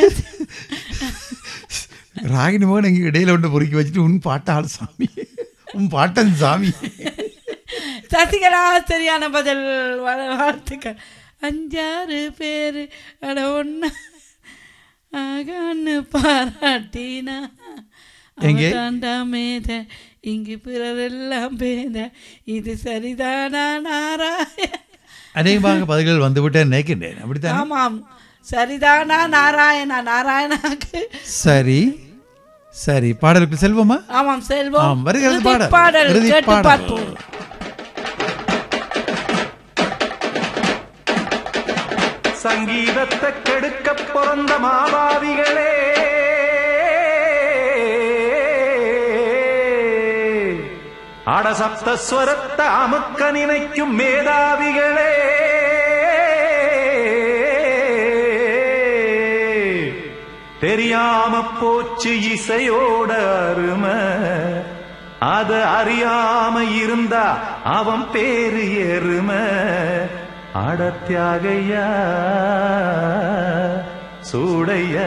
ராகினி மோகன் எங்க இடையில ஒன்று பொறுக்கி வச்சுட்டு உன் பாட்டாள் சாமி உன் பாட்டன் சாமி சசிகலா சரியான பதில் வா- வாழ்த்துக்கள் அஞ்சாறு பேரு அட ஒன்னா ஆகான்னு பாராட்டினா எங்கே? தாண்டா மேத இங்கு பிறரெல்லாம் பேத இது சரிதானா நாராய அநேகமாக பதில்கள் வந்துவிட்டே நினைக்கின்றேன் அப்படித்தான் ஆமாம் சரிதானா நாராயணா நாராயணாக்கு சரி சரி பாடலுக்கு செல்வோமா ஆமாம் செல்வம் ஆம், வருகிறது இறுதிப் பாடல். பாடல் இறுதிப் கேட்டு பாடல். பார்ப்போம் சங்கீதத்தை கெடுக்க பிறந்த மாபாவிகளே அடசப்த ஸ்வரத்தை அமுக்க நினைக்கும் மேதாவிகளே தெரியாம போச்சு இசையோட அருமை அத அறியாம இருந்தா அவன் பேரு எருமை அடத்தியாகையா சூடையா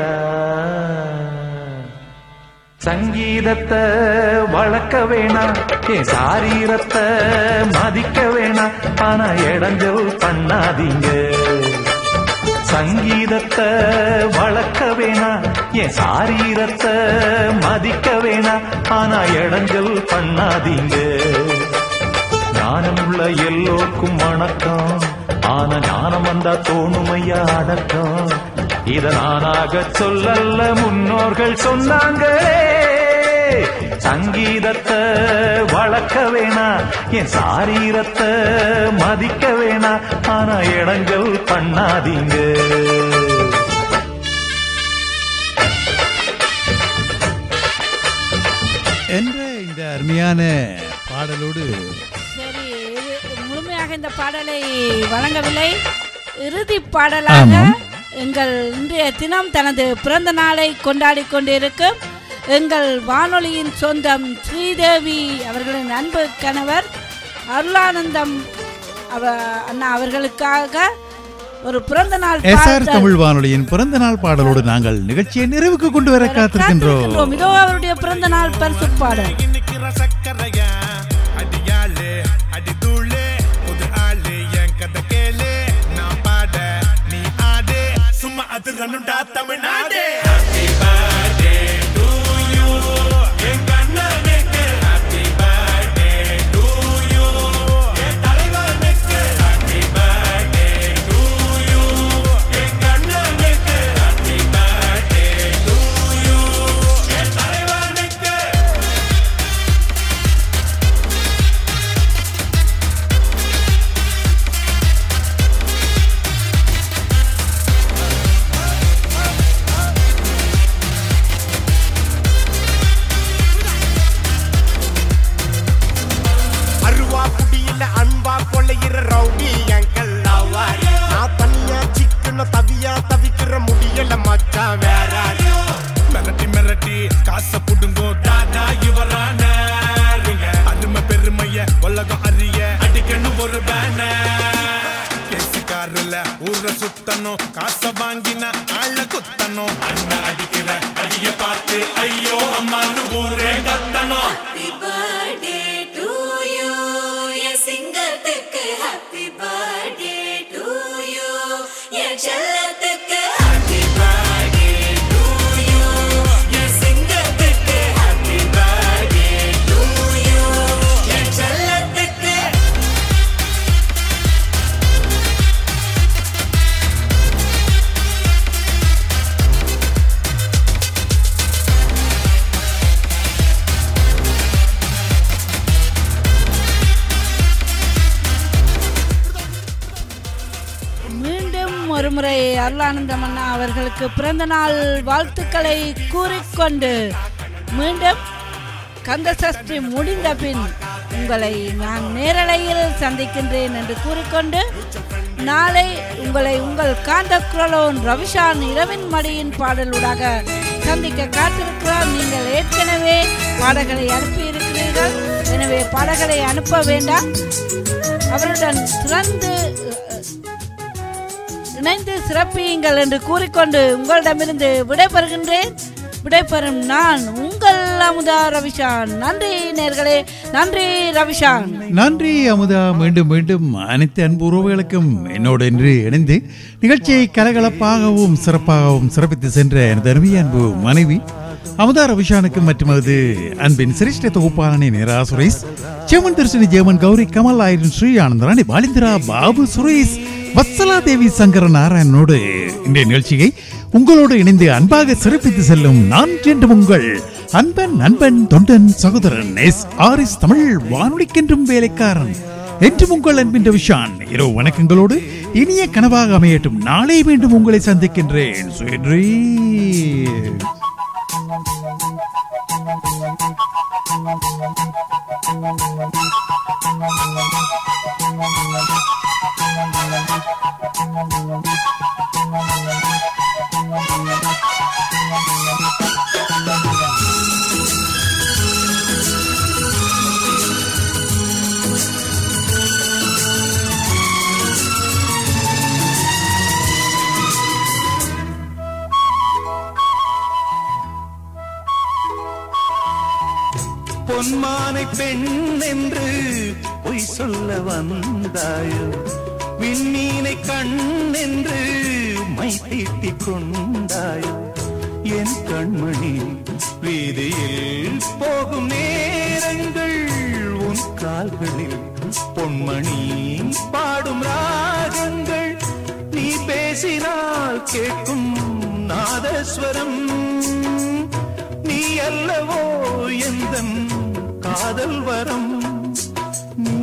சங்கீதத்தை வளர்க்க வேணாம் என் சாரீரத்தை மதிக்க வேணாம் ஆனா இடைஞ்சல் பண்ணாதீங்க சங்கீதத்தை வளர்க்க வேணாம் என் சாரீரத்தை மதிக்க வேணாம் ஆனா இடைஞ்சல் பண்ணாதீங்க ஞானம் உள்ள எல்லோருக்கும் வணக்கம் ஆனா ஞானம் வந்தா தோணுமையா அடக்கம் இத நானாக சொல்லல்ல முன்னோர்கள் சொன்னாங்களே சங்கீதத்தை வளர்க்க வேணா என் சாரீரத்தை மதிக்க வேணா ஆனா இடங்கள் பண்ணாதீங்க என்ற இந்த அருமையான பாடலோடு சரி இது முழுமையாக இந்த பாடலை வழங்கவில்லை இறுதி பாடலாக ஆமாம். எங்கள் இன்றைய தினம் தனது பிறந்த நாளை கொண்டாடி கொண்டிருக்கும் எங்கள் வானொலியின் சொந்தம் ஸ்ரீதேவி அவர்களின் அன்பு கணவர் அருளானந்தம் அவ அண்ணா அவர்களுக்காக ஒரு பிறந்த நாள் எஸ்ஆர் பாடல் தமிழ் வானொலியின் பிறந்த நாள் பாடலோடு நாங்கள் நிகழ்ச்சியை நிறைவுக்கு கொண்டு வர காத்திருக்கின்றோம் காத்திருக்கின்றோம். இதோ அவருடைய பிறந்த நாள் பரிசு பாடல் இன்னைக்கு சக்கரையா அடியாளே அடி தூளே புது ஆளே மதுரனுடா Tamil Nadu Happy birthday to you. எங்க அண்ணனுக்கு happy birthday to you. என் தலைவனுக்கு happy birthday to you. எங்க அண்ணனுக்கு happy birthday to you. என் தலைவனுக்கு அருவா குடியில அன்பா கொள்ளையிற ரவுடி எங்கள் லவ்வாரி நான் தனியா சிக்கன தவியா தவிக்கிற முடியல மச்சான் வேற மிரட்டி மிரட்டி காசை புடுங்கோ தாதா இவரான அருமை பெருமைய உலகம் அறிய அடிக்கணும் ஒரு பேனர் பேசிக்காருல ஊரை சுத்தணும் காசை வாங்கின ஆள குத்தணும் அண்ணன் அடிக்கிற அடிய பார்த்து ஐயோ அம்மானு ஊரே கத்தணும் Happy birthday to you. என் சிங்கத்துக்கு happy birthday to you. என் செல்லத்துக்கு happy birthday to you. என் சிங்கத்துக்கு happy birthday to you. என் செல்லத்துக்கு மீண்டும் ஒருமுறை அருளானந்தம் அண்ணா அவர்களுக்கு பிறந்த நாள் வாழ்த்துக்களை கூறிக்கொண்டு மீண்டும் கந்த சஷ்டி முடிந்த பின் உங்களை நான் நேரலையில் சந்திக்கின்றேன் என்று கூறிக்கொண்டு நாளை உங்களை உங்கள் காந்த குரலோன் ரவிஷான் இரவின் மடியின் பாடலுடாக சந்திக்க காத்திருக்கிறார் நீங்கள் ஏற்கனவே பாடல்களை அனுப்பியிருக்கிறீர்கள் எனவே பாடல்களை அனுப்ப வேண்டாம் அவருடன் சிறந்து இணைந்து சிறப்பியுங்கள் என்று கூறிக்கொண்டு உங்களிடமிருந்து விடைபெறுகின்றேன் விடைபெறும் நான் உங்கள் அமுதா ரவிஷான் நன்றி நேர்களே நன்றி ரவிஷான் நன்றி அமுதா மீண்டும் மீண்டும் அனைத்து அன்பு உறவுகளுக்கும் என்னோடு இன்று இணைந்து நிகழ்ச்சியை கலகலப்பாகவும் சிறப்பாகவும் சிறப்பித்து சென்ற எனது அருமைய அன்பு மனைவி அமுதா ரவிஷானுக்கு மற்றுமது அன்பின் சிரேஷ்ட தொகுப்பாளனே நேரா சுரேஷ் செமன் தர்ஷினி ஜெயமன் கௌரி கமல் ஆயிரன் ஸ்ரீ ஆனந்தராணி பாலிந்திரா பாபு சுரேஷ் வத்சலா தேவி சங்கர நாராயணனோடு இன்றைய நிகழ்ச்சியை உங்களோடு இணைந்து அன்பாக சிறப்பித்து செல்லும் நான் என்று உங்கள் அன்பன் நண்பன் தொண்டன் சகோதரன் எஸ் ஆரிஸ் தமிழ் வானொலிக்கென்றும் வேலைக்காரன் என்றும் உங்கள் அன்பின் விஷான் இரவு வணக்கங்களோடு இனிய கனவாக அமையட்டும் நாளை மீண்டும் உங்களை சந்திக்கின்றேன் Sweet dreams. பொன்மானை பெண் என்று பொய் சொல்ல வந்தாயோ விண்மீனை கண் என்று மை தீட்டிக் கொண்டாயோ என் கண்மணி வீதியில் போகும் நேரங்கள் உன் கால்களில் பொன்மணி பாடும் ராகங்கள் நீ பேசினால் கேட்கும் நாதஸ்வரம் நீ அல்லவோ எந்த காதல் வரம் நீ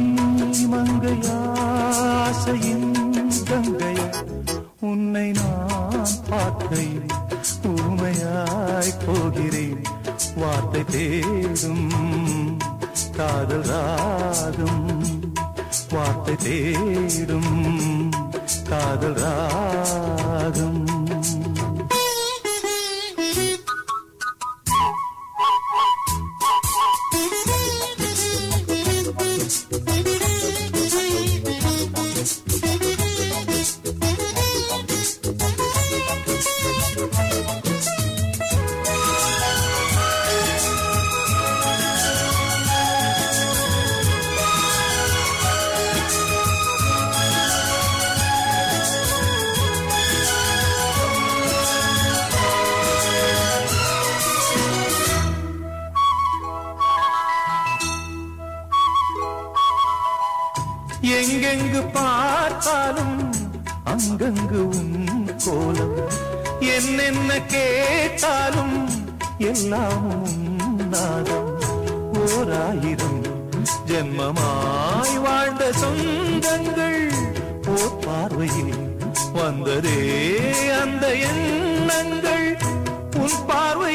மங்கையாசையின் கங்கை உன்னை நான் பார்க்கையில் ஊமையாய் போகிறேன் வார்த்தை தேடும் காதல் ராகம் வார்த்தை தேடும் காதல் ராகம் எங்கெங்கு பார்த்தாலும் அங்கங்கு உன் கோலம் என்னென்ன கேட்டாலும் எல்லாம் உன் நாதம் ஓராயிரம் ஜென்மமாய் வாழ்ந்த சொந்தங்கள் ஓர் பார்வையில் வந்ததே அந்த எண்ணங்கள் உன் பார்வை